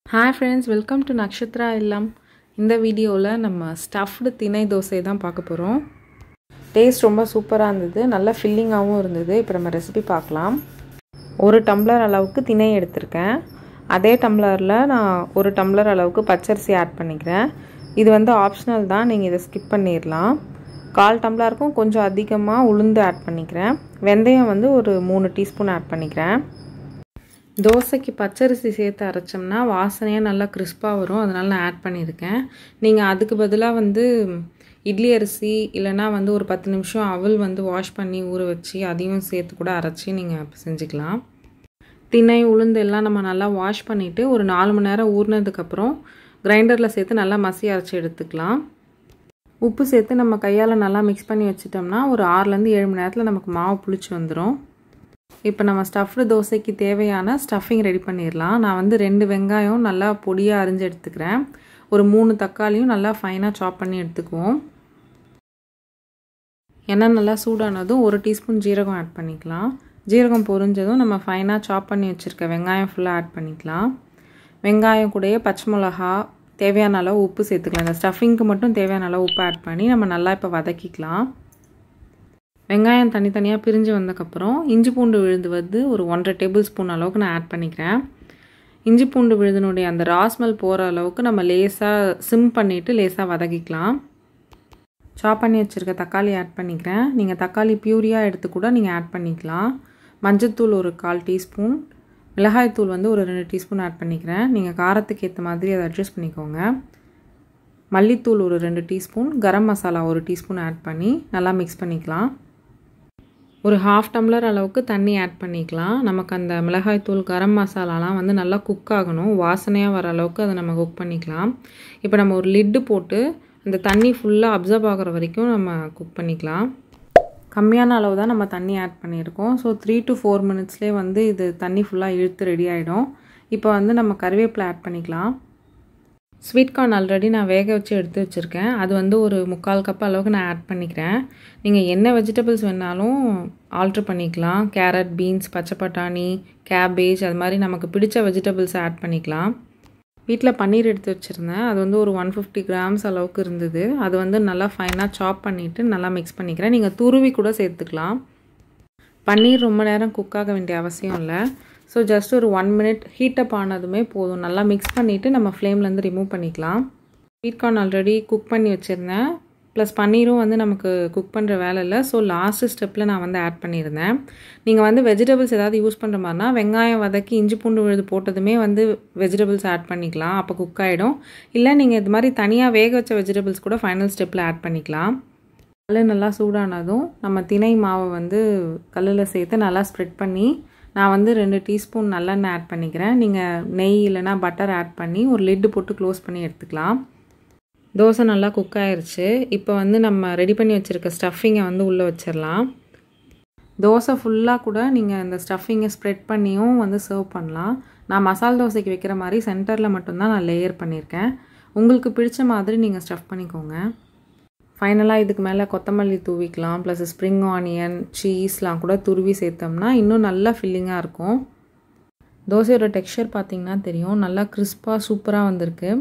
hi friends welcome to Nakshatra இல்லம் இந்த வீடியோவில் நம்ம ஸ்டஃப்டு திணை தோசை தான் பார்க்க போகிறோம் டேஸ்ட் ரொம்ப சூப்பராக இருந்தது நல்லா ஃபில்லிங்காகவும் இருந்தது இப்போ நம்ம ரெசிபி பார்க்கலாம் ஒரு டம்ளர் அளவுக்கு திணை எடுத்திருக்கேன் அதே டம்ளரில் நான் ஒரு டம்ளர் அளவுக்கு பச்சரிசி ஆட் பண்ணிக்கிறேன் இது வந்து ஆப்ஷனல் தான் நீங்கள் இதை ஸ்கிப் பண்ணிடலாம் கால் டம்ளருக்கும் கொஞ்சம் அதிகமாக உளுந்து ஆட் பண்ணிக்கிறேன் வெந்தயம் வந்து ஒரு மூணு டீஸ்பூன் ஆட் பண்ணிக்கிறேன் தோசைக்கு பச்சரிசி சேர்த்து அரைச்சோம்னா வாசனையாக நல்லா கிறிஸ்பாக வரும் அதனால் நான் ஆட் பண்ணியிருக்கேன் நீங்கள் அதுக்கு பதிலாக வந்து இட்லி அரிசி இல்லைனா வந்து ஒரு பத்து நிமிஷம் அவல் வந்து வாஷ் பண்ணி ஊற வச்சு அதையும் சேர்த்து கூட அரைச்சி நீங்கள் செஞ்சுக்கலாம் திணை உளுந்து எல்லாம் நம்ம நல்லா வாஷ் பண்ணிவிட்டு ஒரு நாலு மணி நேரம் ஊறினதுக்கப்புறம் கிரைண்டரில் சேர்த்து நல்லா மசி அரைச்சி எடுத்துக்கலாம் உப்பு சேர்த்து நம்ம கையால் நல்லா மிக்ஸ் பண்ணி வச்சிட்டோம்னா ஒரு ஆறுலேருந்து ஏழு மணி நேரத்தில் நமக்கு மாவு புளிச்சு வந்துடும் இப்போ நம்ம ஸ்டஃப்டு தோசைக்கு தேவையான ஸ்டஃபிங் ரெடி பண்ணிடலாம் நான் வந்து ரெண்டு வெங்காயம் நல்லா பொடியாக அரிஞ்சு எடுத்துக்கிறேன் ஒரு மூணு தக்காளியும் நல்லா ஃபைனாக சாப் பண்ணி எடுத்துக்குவோம் எண்ணெய் நல்லா சூடானதும் ஒரு டீஸ்பூன் ஜீரகம் ஆட் பண்ணிக்கலாம் ஜீரகம் பொரிஞ்சதும் நம்ம ஃபைனாக சாப் பண்ணி வச்சுருக்க வெங்காயம் ஃபுல்லாக ஆட் பண்ணிக்கலாம் வெங்காயம் கூடயே பச்சை மிளகா தேவையான அளவு உப்பு சேர்த்துக்கலாம் இந்த ஸ்டஃபிங்க்கு மட்டும் தேவையான அளவு உப்பு ஆட் பண்ணி நம்ம நல்லா இப்போ வதக்கிக்கலாம் வெங்காயம் தனித்தனியாக பிரிஞ்சு வந்ததுக்கப்புறம் இஞ்சி பூண்டு விழுது வந்து ஒரு ஒன்றரை டேபிள் ஸ்பூன் அளவுக்கு நான் ஆட் பண்ணிக்கிறேன் இஞ்சி பூண்டு விழுதுனுடைய அந்த ராஸ்மெல் போகிற அளவுக்கு நம்ம லேசாக சிம் பண்ணிவிட்டு லேசாக வதக்கிக்கலாம் சாப் பண்ணி வச்சுருக்க தக்காளி ஆட் பண்ணிக்கிறேன் நீங்கள் தக்காளி பியூரியாக எடுத்து கூட நீங்கள் ஆட் பண்ணிக்கலாம் மஞ்சத்தூள் ஒரு கால் டீஸ்பூன் மிளகாய்த்தூள் வந்து ஒரு ரெண்டு டீஸ்பூன் ஆட் பண்ணிக்கிறேன் நீங்கள் காரத்துக்கு ஏற்ற மாதிரி அதை அட்ஜஸ்ட் பண்ணிக்கோங்க மல்லித்தூள் ஒரு ரெண்டு டீஸ்பூன் கரம் மசாலா ஒரு டீஸ்பூன் ஆட் பண்ணி நல்லா மிக்ஸ் பண்ணிக்கலாம் ஒரு ஹாஃப் டம்ளர் அளவுக்கு தண்ணி ஆட் பண்ணிக்கலாம் நமக்கு அந்த மிளகாய்த்தூள் கரம் மசாலாலாம் வந்து நல்லா குக் ஆகணும் வாசனையாக வர அளவுக்கு அதை நம்ம குக் பண்ணிக்கலாம் இப்போ நம்ம ஒரு லிட்டு போட்டு அந்த தண்ணி ஃபுல்லாக அப்சர்வ் ஆகிற வரைக்கும் நம்ம குக் பண்ணிக்கலாம் கம்மியான அளவு தான் நம்ம தண்ணி ஆட் பண்ணியிருக்கோம் ஸோ த்ரீ டு ஃபோர் மினிட்ஸ்லேயே வந்து இது தண்ணி ஃபுல்லாக இழுத்து ரெடி ஆகிடும் இப்போ வந்து நம்ம கருவேப்பிலை ஆட் பண்ணிக்கலாம் ஸ்வீட் கார்ன் ஆல்ரெடி நான் வேக வச்சு எடுத்து வச்சுருக்கேன் அது வந்து ஒரு முக்கால் கப் அளவுக்கு நான் ஆட் பண்ணிக்கிறேன் நீங்கள் என்ன வெஜிடபிள்ஸ் வேணாலும் ஆல்ட்ரு பண்ணிக்கலாம் கேரட் பீன்ஸ் பச்சை பட்டாணி கேபேஜ் அது மாதிரி நமக்கு பிடிச்ச வெஜிடபிள்ஸ் ஆட் பண்ணிக்கலாம் வீட்டில் பன்னீர் எடுத்து வச்சுருந்தேன் அது வந்து ஒரு ஒன் ஃபிஃப்டி கிராம்ஸ் அளவுக்கு இருந்தது அது வந்து நல்லா ஃபைனாக சாப் பண்ணிவிட்டு நல்லா மிக்ஸ் பண்ணிக்கிறேன் நீங்கள் துருவி கூட சேர்த்துக்கலாம் பன்னீர் ரொம்ப நேரம் குக் ஆக வேண்டிய அவசியம் இல்லை ஸோ ஜஸ்ட் ஒரு ஒன் மினிட் ஹீட்டப் ஆனதுமே போதும் நல்லா மிக்ஸ் பண்ணிவிட்டு நம்ம ஃப்ளேம்லேருந்து ரிமூவ் பண்ணிக்கலாம் ஸ்வீட் கார்ன் ஆல்ரெடி குக் பண்ணி வச்சுருந்தேன் ப்ளஸ் பன்னீரும் வந்து நமக்கு குக் பண்ணுற வேலை இல்லை ஸோ லாஸ்ட்டு ஸ்டெப்பில் நான் வந்து ஆட் பண்ணியிருந்தேன் நீங்கள் வந்து வெஜிடபிள்ஸ் ஏதாவது யூஸ் பண்ணுற மாதிரினா வெங்காயம் வதக்கி இஞ்சி பூண்டு விழுது போட்டதுமே வந்து வெஜிடபிள்ஸ் ஆட் பண்ணிக்கலாம் அப்போ குக் ஆகிடும் இல்லை நீங்கள் இது மாதிரி தனியாக வேக வச்ச வெஜிடபிள்ஸ் கூட ஃபைனல் ஸ்டெப்பில் ஆட் பண்ணிக்கலாம் கல் நல்லா சூடானதும் நம்ம திணை மாவை வந்து கல்லில் சேர்த்து நல்லா ஸ்ப்ரெட் பண்ணி நான் வந்து ரெண்டு டீஸ்பூன் நல்லெண்ணெய் ஆட் பண்ணிக்கிறேன் நீங்கள் நெய் இல்லைனா பட்டர் ஆட் பண்ணி ஒரு லிட்டு போட்டு க்ளோஸ் பண்ணி எடுத்துக்கலாம் தோசை நல்லா குக் ஆயிடுச்சு இப்போ வந்து நம்ம ரெடி பண்ணி வச்சுருக்க ஸ்டஃபிங்கை வந்து உள்ளே வச்சிடலாம் தோசை ஃபுல்லாக கூட நீங்கள் இந்த ஸ்டஃபிங்கை ஸ்ப்ரெட் பண்ணியும் வந்து சர்வ் பண்ணலாம் நான் மசால் தோசைக்கு வைக்கிற மாதிரி சென்டரில் மட்டும்தான் நான் லேயர் பண்ணியிருக்கேன் உங்களுக்கு பிடிச்ச மாதிரி நீங்கள் ஸ்டஃப் பண்ணிக்கோங்க ஃபைனலாக இதுக்கு மேலே கொத்தமல்லி தூவிக்கலாம் ப்ளஸ் ஸ்ப்ரிங் ஆனியன் சீஸ்லாம் கூட துருவி சேர்த்தோம்னா இன்னும் நல்லா ஃபில்லிங்காக இருக்கும் தோசையோட டெக்ஸ்சர் பார்த்திங்கன்னா தெரியும் நல்லா கிறிஸ்பாக சூப்பராக வந்திருக்கு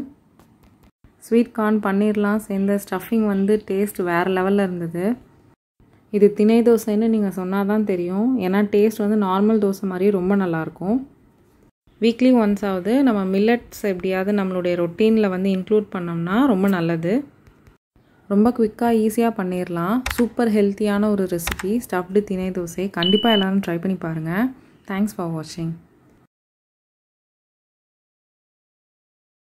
ஸ்வீட் கார்ன் பன்னீர்லாம் சேர்ந்த ஸ்டஃபிங் வந்து டேஸ்ட் வேறு லெவலில் இருந்தது இது திணை தோசைன்னு நீங்கள் சொன்னால் தான் தெரியும் ஏன்னா டேஸ்ட் வந்து நார்மல் தோசை மாதிரி ரொம்ப நல்லாயிருக்கும் வீக்லி ஒன்ஸ் ஆகுது நம்ம மில்லட்ஸ் எப்படியாவது நம்மளுடைய ரொட்டீனில் வந்து இன்க்ளூட் பண்ணோம்னா ரொம்ப நல்லது ரொம்ப குவிக்காக ஈஸியாக பண்ணிடலாம் சூப்பர் ஹெல்த்தியான ஒரு ரெசிபி ஸ்டஃப்டு திணை தோசை கண்டிப்பாக எல்லோரும் ட்ரை பண்ணி பாருங்கள் தேங்க்ஸ் ஃபார் வாட்சிங்